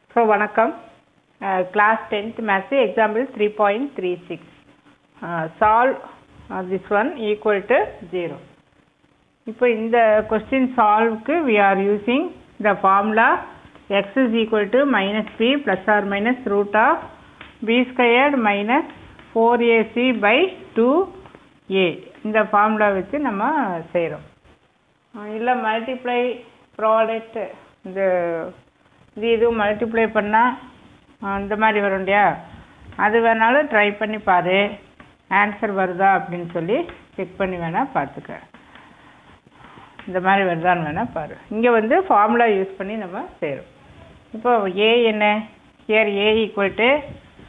So வணக்கம் class tenth maths example three point three six solve this one equal to zero இப்போ இந்த question சால்வ்க்கு we are using the formula X is equal to minus B plus R minus root of B squared minus four AC by two A இந்த formula வச்சு நம்ம செய்கிறோம் இல்லை multiply product இந்த இது இதுவும் மல்டிப்ளை பண்ணால் இந்த மாதிரி வரும் இல்லையா அது வேணாலும் ட்ரை பண்ணி பாரு ஆன்சர் வருதா அப்படின்னு சொல்லி செக் பண்ணி வேணால் பார்த்துக்க இந்த மாதிரி வருதான்னு வேணால் பாரு இங்கே வந்து ஃபார்முலா யூஸ் பண்ணி நம்ம செய்கிறோம் இப்போ ஏ என்ன here A equal to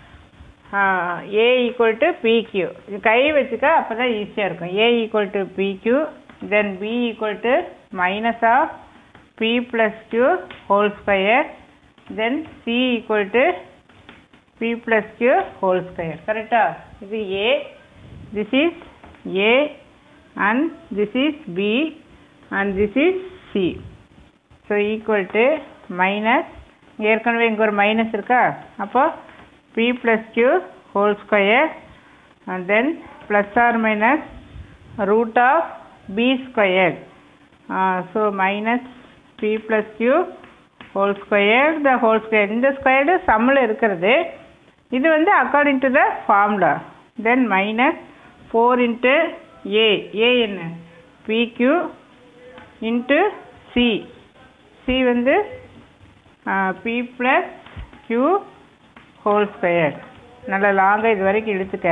A equal to PQ இது கை வச்சுக்க அப்போ தான் ஈஸியாக இருக்கும் A equal to PQ then B equal to minus of P plus Q whole square then C equal to P plus Q whole square கரெக்டா இது A this is A and this is B and this is C so equal to minus ஏற்கனவே இங்கே ஒரு minus இருக்கா அப்போ p plus q whole square and then plus or minus root of b squared. Uh, so minus p plus q whole square the whole square. இந்த squared சம்மில் இருக்கிறது இது வந்து according to the formula then minus four into A A என்ன PQ into C C வந்து P plus Q whole square நல்லா லாங்காக இது வரைக்கும் இழுத்துக்க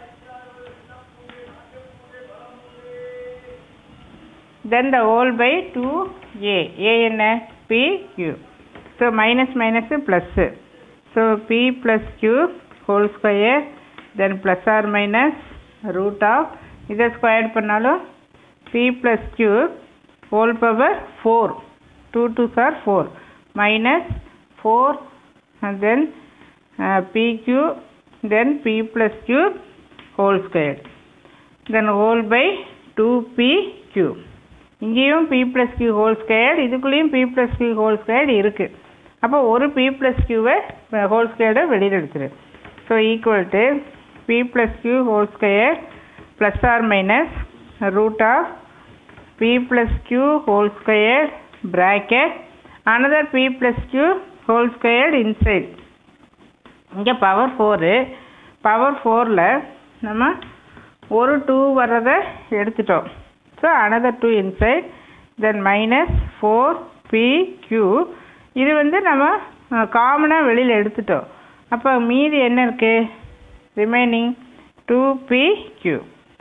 then the whole by two A A என்ன P Q so minus minus plus so P plus Q whole square then plus R minus root of இதை square பண்ணாலும் P plus Q whole power four two two sir four minus four and then uh, pq then p plus q whole square then whole by 2pq இங்கேயும் p plus q whole square இதுக்குள்ளேயும் p plus q whole square இருக்கு அப்போ ஒரு p plus q-வை whole square வெளியில் எடுத்துரு so equal to p plus q whole square plus or minus root of p plus q whole square bracket another p plus q whole squared inside இங்கே power four power ஃபோரில் நம்ம ஒரு two வர்றதை எடுத்துட்டோம் so another two inside then minus four P Q இது வந்து நம்ம காமனாக வெளியில் எடுத்துட்டோம் அப்போ மீதி என்ன இருக்குது remaining two P Q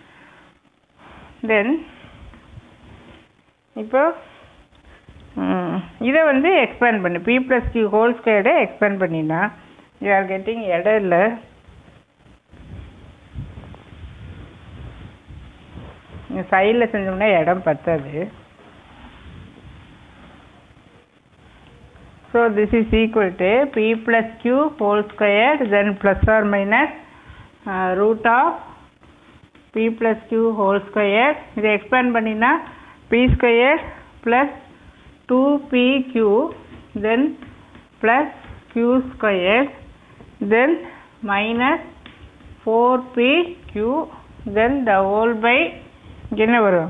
then இப்போ இதை வந்து எக்ஸ்பேண்ட் பண்ணு பி ப்ளஸ் கியூ ஹோல் ஸ்கொயர்டை எக்ஸ்பேண்ட் பண்ணினா யூ ஆர் கெட்டிங் இடம் இல்லை சைடில் செஞ்சோம்னா இடம் பத்தாது so this is equal to P plus Q whole square then plus R minus root of P plus Q whole square இதை எக்ஸ்பேண்ட் பண்ணினா P square plus 2pq then plus q square then minus 4pq then the whole by என்ன வரும்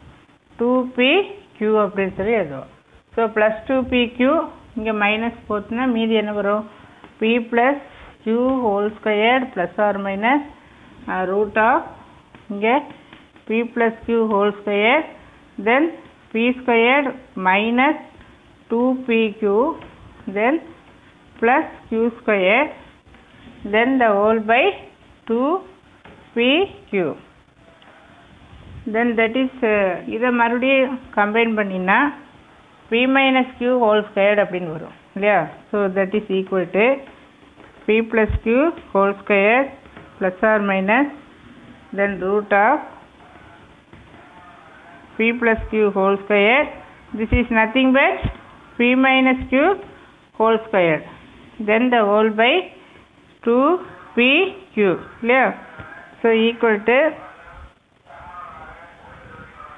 2pq அப்படின்னு சொல்லி எழுதுவோம் so plus two பிக்யூ இங்கே minus போச்சுன்னா மீதி என்ன வரும் p plus Q whole square plus R minus root of இங்கே p plus Q whole square then p squared minus 2pq then plus q squared then the whole by 2pq then that is இதை மறுபடியும் combine பண்ணினா p minus q whole squared அப்படின்னு வரும் இல்லையா so that is equal to p plus q whole squared plus or minus then root of p plus q whole square this is nothing but p minus q whole square then the whole by 2 p q clear so equal to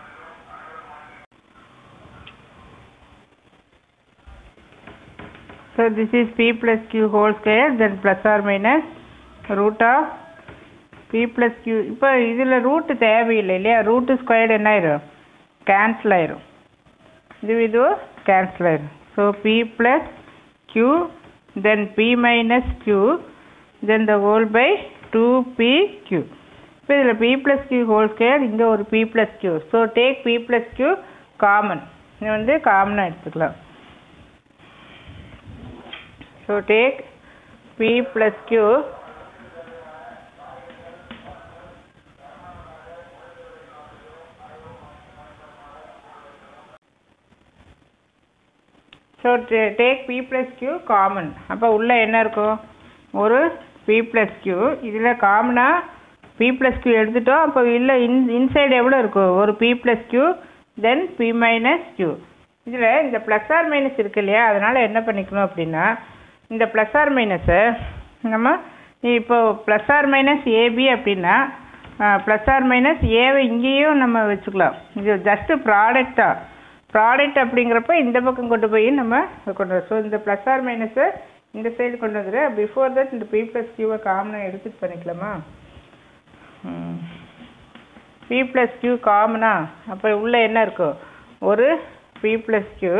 so So this is p plus q whole square then plus or minus root of p plus q இப்போ இதில் root தேவையில்லை இல்லையா root squared என்ன ஆயிரும் cancel ஆயிரும் இது இது cancel ஆயிரும் so p plus q then p minus q then the whole by 2pq இப்போ இதில் p plus q whole square இங்கே ஒரு p plus q so take p plus q common இது வந்து காமனாக எடுத்துக்கலாம் so take p plus q so take p plus q common அப்போ உள்ளே என்ன இருக்கும் ஒரு பி ப்ளஸ் கியூ இதில் காமனாக பி ப்ளஸ் கியூ எடுத்துட்டோம் அப்போ இல்லை இன் இன்சைடு எவ்வளோ இருக்கும் ஒரு p plus q then p minus q இதில் இந்த ப்ளஸ் ஆர் மைனஸ் இருக்கு இல்லையா அதனால் என்ன பண்ணிக்கணும் அப்படின்னா இந்த ப்ளஸ் ஆர் மைனஸை நம்ம இப்போ ப்ளஸ் ஆர் மைனஸ் ஏபி அப்படின்னா ப்ளஸ் ஆர் மைனஸ் ஏவை இங்கேயும் நம்ம வச்சுக்கலாம் இது ஜஸ்ட்டு ப்ராடக்ட் தான் ப்ராடக்ட் அப்படிங்கிறப்ப இந்த பக்கம் கொண்டு போய் நம்ம கொண்டு வரோம் ஸோ இந்த ப்ளஸ் ஆர் மைனஸை இந்த சைடு கொண்டு வந்துடு பிஃபோர் தட் இந்த பி ப்ளஸ் கியூவை காமனாக எடுத்துட்டு பண்ணிக்கலாமா பி ப்ளஸ் கியூ காமனா அப்போ உள்ளே என்ன இருக்கும் ஒரு பி ப்ளஸ் கியூ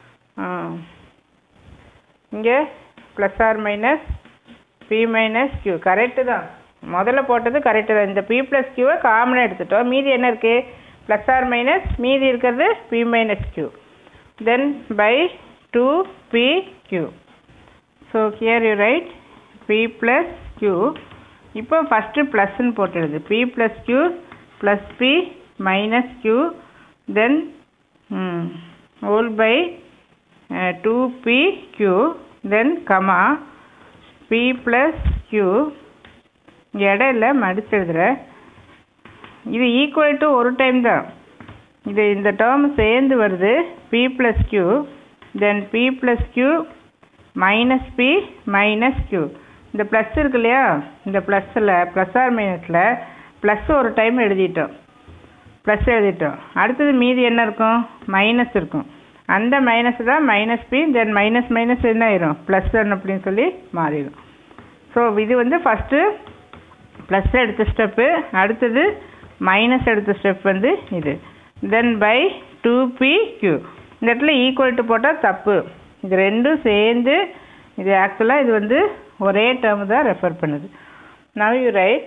இங்கே plus R minus p minus q correct தான் முதல்ல போட்டது கரெக்டு தான் இந்த பி ப்ளஸ் கியூவை காமனாக எடுத்துட்டோம் மீதி என்ன இருக்குது ப்ளஸ் ஆர் மைனஸ் மீதி இருக்கிறது p minus q then by two p Q so here you write p plus q இப்போ ஃபஸ்ட்டு ப்ளஸ்ன்னு போட்டுடுது p plus q plus p minus q then whole by two p q then comma p plus q இடம் இல்லை மடிச்சு எழுதுகிறேன் இது equal to ஒரு time தான் இது இந்த டேர்ம் சேர்ந்து வருது p plus q then p plus q minus p minus q இந்த ப்ளஸ் இருக்கு இல்லையா இந்த ப்ளஸ்ஸில் ப்ளஸ் ஆர் மைனஸில் ப்ளஸ் ஒரு டைம் எழுதிட்டோம் ப்ளஸ் எழுதிட்டோம் அடுத்தது மீதி என்ன இருக்கும் மைனஸ் இருக்கும் அந்த மைனஸ் தான் minus p then minus minus என்ன ஆயிரும் ப்ளஸ் ஒன் அப்படின்னு சொல்லி மாறிடும் ஸோ இது வந்து ஃபஸ்ட்டு ப்ளஸ் எடுத்த ஸ்டெப்பு அடுத்தது மைனஸ் எடுத்த ஸ்டெப் வந்து இது then by two p q இந்த இடத்துல ஈக்குவல் டு போட்டால் தப்பு இது ரெண்டும் சேர்ந்து இது ஆக்சுவலாக இது வந்து ஒரே டேர்ம் தான் ரெஃபர் பண்ணுது நவ் யூ ரைட்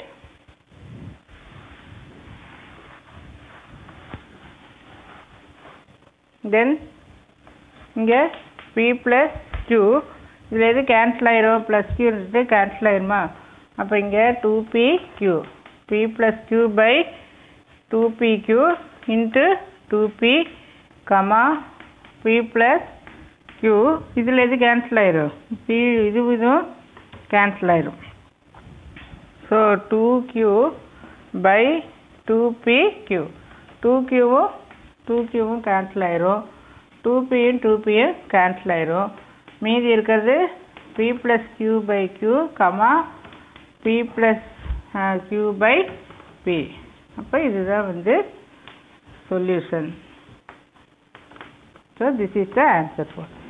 தென் இங்கே பி ப்ளஸ் கியூ இதில் எது கேன்சல் ஆயிரும் ப்ளஸ் கியூன்றது கேன்சல் ஆயிருமா அப்போ இங்கே two p q p plus q by two p q into two p comma p plus q இதில் எது கேன்சல் ஆயிரும் பி இது இதுவும் கேன்சல் ஆயிரும் so two q by two p q two கியூவும் டூ கியூவும் கேன்சல் ஆயிரும் டூ பியும் டூ பியும் கேன்சல் ஆயிரும் மீதி இருக்கிறது p plus q by q comma p plus q by p அப்போ இதுதான் வந்து solution so this is the answer for